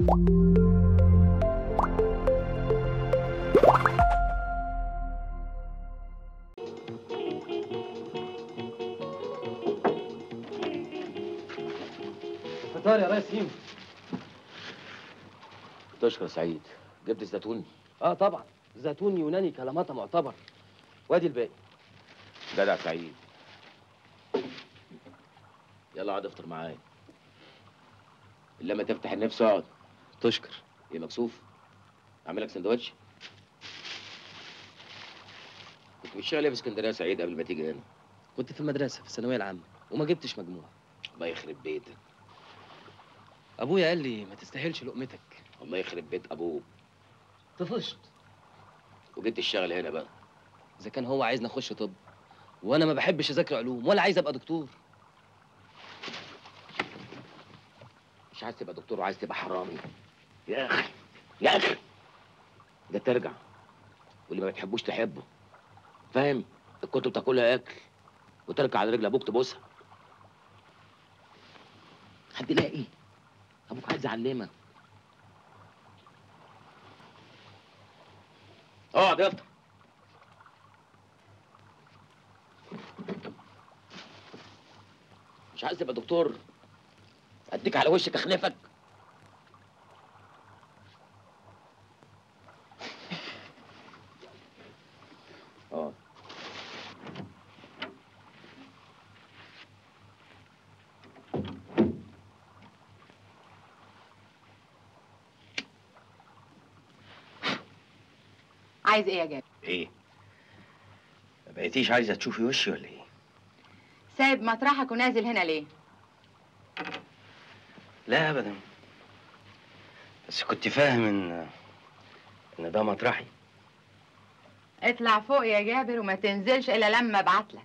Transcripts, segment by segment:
فطار يا ريس هيم تشكر يا سعيد جبت الزيتون اه طبعا زيتون يوناني كلاماتا معتبر وادي الباقي جدع سعيد يلا اقعد افطر معايا لما تفتح النفس اقعد تشكر ايه مكسوف اعمل لك سندوتش كنت بتشتغل ايه في اسكندريه يا سعيد قبل ما تيجي هنا كنت في المدرسه في الثانويه العامه وما جبتش مجموع الله يخرب بيتك ابويا قال لي ما تستاهلش لقمتك الله يخرب بيت ابوك طفشت وجيت تشتغل هنا بقى اذا كان هو عايزني اخش طب وانا ما بحبش اذاكر علوم ولا عايز ابقى دكتور مش عايز تبقى دكتور وعايز تبقى حرامي يا اخي يا اخي ده ترجع واللي ما بتحبوش تحبه فاهم الكتب تاكلها اكل وتركع على رجل ابوك تبوسها حد لاقي ابوك عايز يعلمك اقعد افطر مش عايز تبقى دكتور اديك على وشك اخلفك اه عايز ايه يا جابر ايه ما بقيتيش عايزه تشوفي وشي ولا ايه سايب مطرحك ونازل هنا ليه لا ابدا بس كنت فاهم ان ان ده مطرحي اطلع فوق يا جابر وما تنزلش الا لما ابعتلك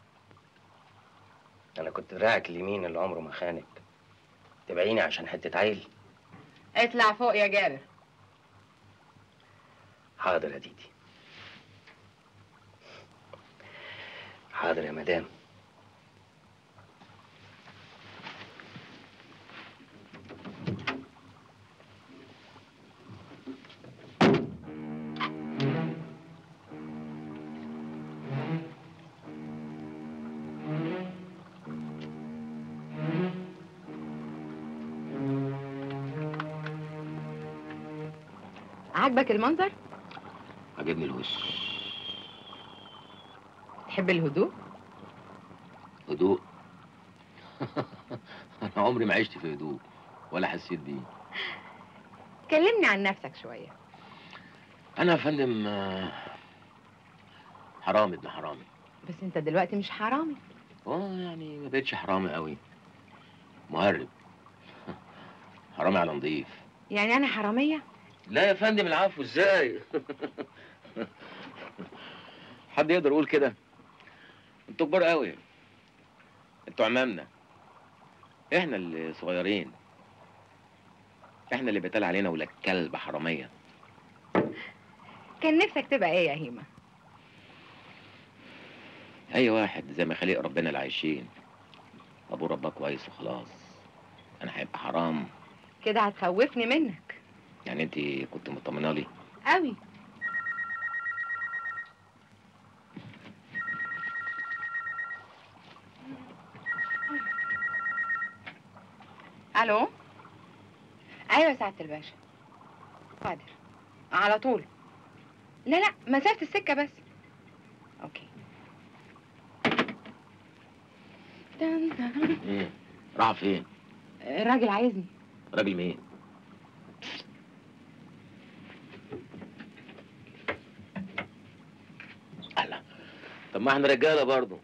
انا كنت دراعك اليمين اللي عمره ما خانك تبعيني عشان حته عيل اطلع فوق يا جابر حاضر يا ديدي حاضر يا مدام عاجبك المنظر عجبني الوش تحب الهدوء هدوء انا عمري ما عشت في هدوء ولا حسيت بيه كلمني عن نفسك شويه انا يا فندم آه، حرامي ابن حرامي بس انت دلوقتي مش حرامي اه يعني ما بقتش حرامي قوي مهرب حرامي على نضيف يعني انا حراميه لا يا فندم العفو ازاي حد يقدر يقول كده انتوا كبار قوي انتوا عمامنا احنا اللي صغيرين احنا اللي بيتقال علينا ولاد كلب حراميه كان نفسك تبقى ايه يا هيما اي واحد زي ما خلق ربنا اللي عايشين ابوه رباه كويس وخلاص انا هيبقى حرام كده هتخوفني منك يعني انت كنت مطمنه لي قوي الو ايوه يا سعاده الباشا حاضر على طول لا لا مسافه السكه بس اوكي تن تن. ايه راح فين الراجل عايزني راجل مين الله طب ما احنا رجاله برضه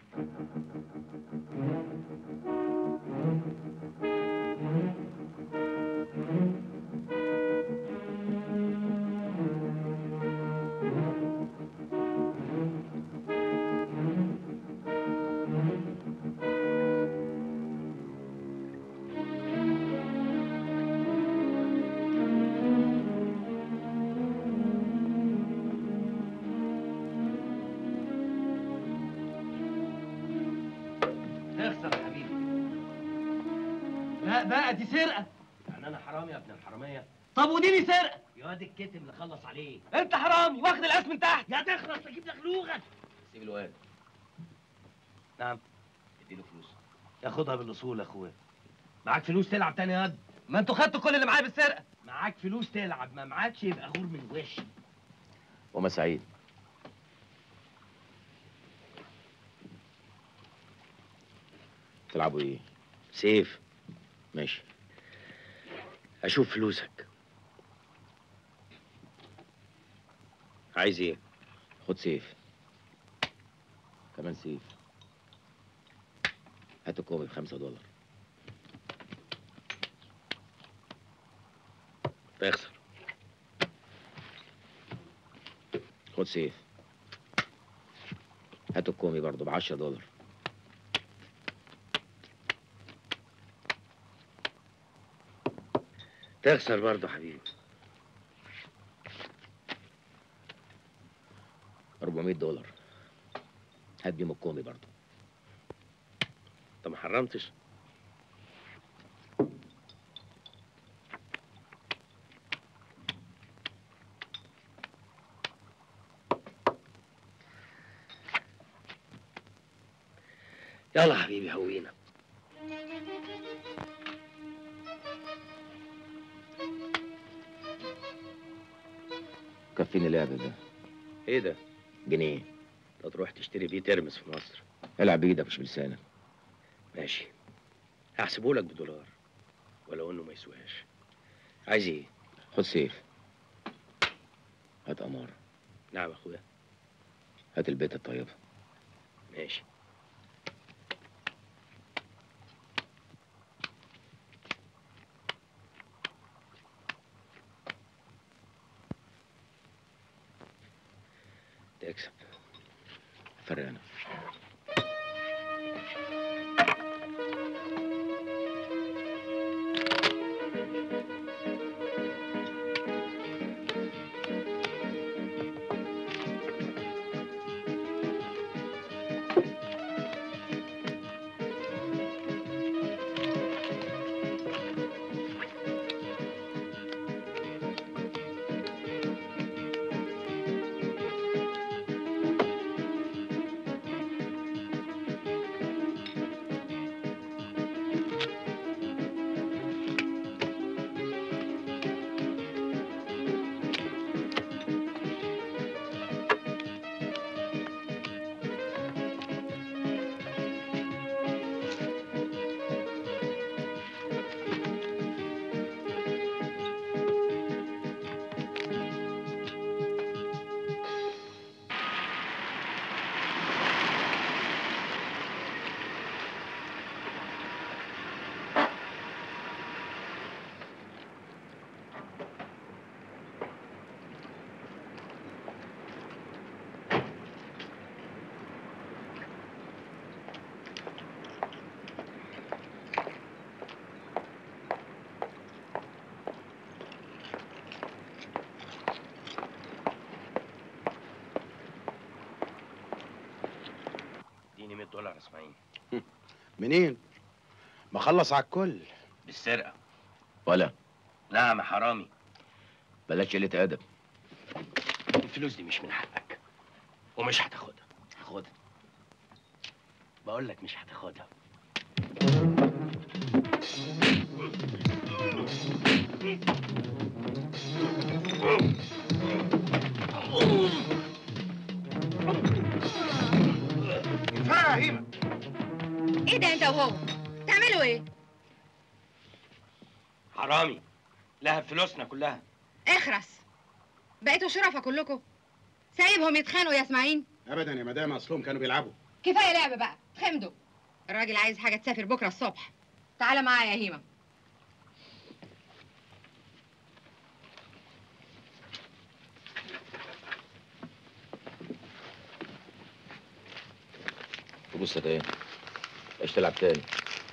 اخسر يا حبيبي لا بقى دي سرقه يعني انا حرامي يا ابن الحراميه طب وديني سرقه يا واد الكتم اللي خلص عليه انت حرامي واخد القاس من تحت يا تخلص اجيب لك لغه سيب الواد نعم اديله فلوس ياخدها بالاصول يا اخويا معاك فلوس تلعب تاني يا واد ما انتوا خدتوا كل اللي معايا بالسرقه معاك فلوس تلعب ما معاكش يبقى غور من وش وما سعيد تلعبوا ايه سيف ماشي اشوف فلوسك عايز ايه خد سيف كمان سيف هات الكومي بخمسة دولار تخسر خد سيف هات الكومي برضه بعشرة دولار تخسر برضه حبيبي 400 دولار هات بيهم الكومي برضه انت ما حرمتش يلا حبيبي هوينا كفيني لعب ده ايه ده جنيه انت تروح تشتري بيه ترمس في مصر العب بايدك مش بلسانك ماشي هحسبه لك بدولار ولو انه ما يسواش عايز ايه خد سيف هات قمار نعم يا اخويا هات البيت الطيبة ماشي تكسب فرق انا اديني 100 دولار يا اسماعيل منين؟ ما خلص على الكل بالسرقه ولا نعم يا حرامي بلاش قلة أدب الفلوس دي مش من حقك ومش هتاخدها خدها بقول لك مش هتاخدها فاهم ايه ده انت وهو تعملوا ايه حرامي لها فلوسنا كلها اخرس بقيتوا شرفة كلكم سايبهم يتخانقوا يا اسماعيل ابدا يا مدام اصلهم كانوا بيلعبوا كفايه لعب بقى خمدوا الراجل عايز حاجه تسافر بكره الصبح تعالى معايا يا هيمه تبص ايه ايش تلعب تاني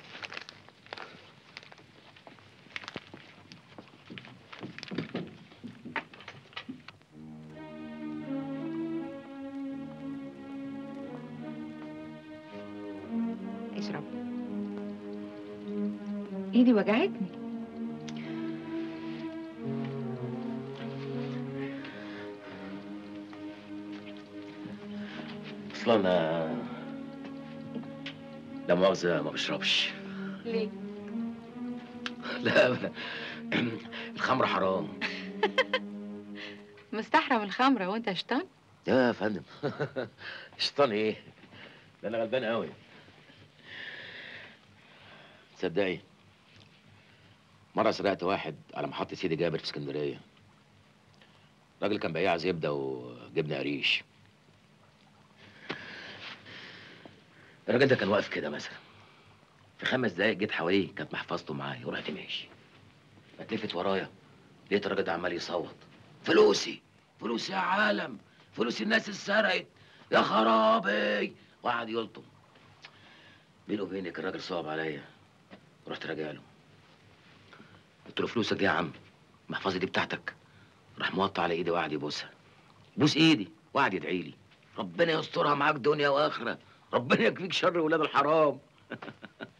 اشرب ايدي وجعتني اصلا انا لا مؤاخذة ما بشربش ليه لا ابدا الخمر حرام مستحرم الخمره وانت شطان يا فندم شيطان ايه ده انا غلبان قوي تصدقي مرة سرقت واحد على محطة سيدي جابر في اسكندرية راجل كان بياع زبدة وجبنة قريش الراجل ده كان واقف كده مثلا في خمس دقايق جيت حواليه كانت محفظته معايا ورحت ماشي اتلفت ورايا لقيت الراجل ده عمال يصوت فلوسي فلوسي يا عالم فلوس الناس اتسرقت يا خرابي وقعد يلطم بيني وبينك الراجل صعب عليا رحت راجع له قلت له فلوسك دي يا عم المحفظه دي بتاعتك راح موطي على ايدي وقعد يبوسها بوس ايدي وقعد يدعي لي ربنا يسترها معاك دنيا واخره ربنا يكفيك شر ولاد الحرام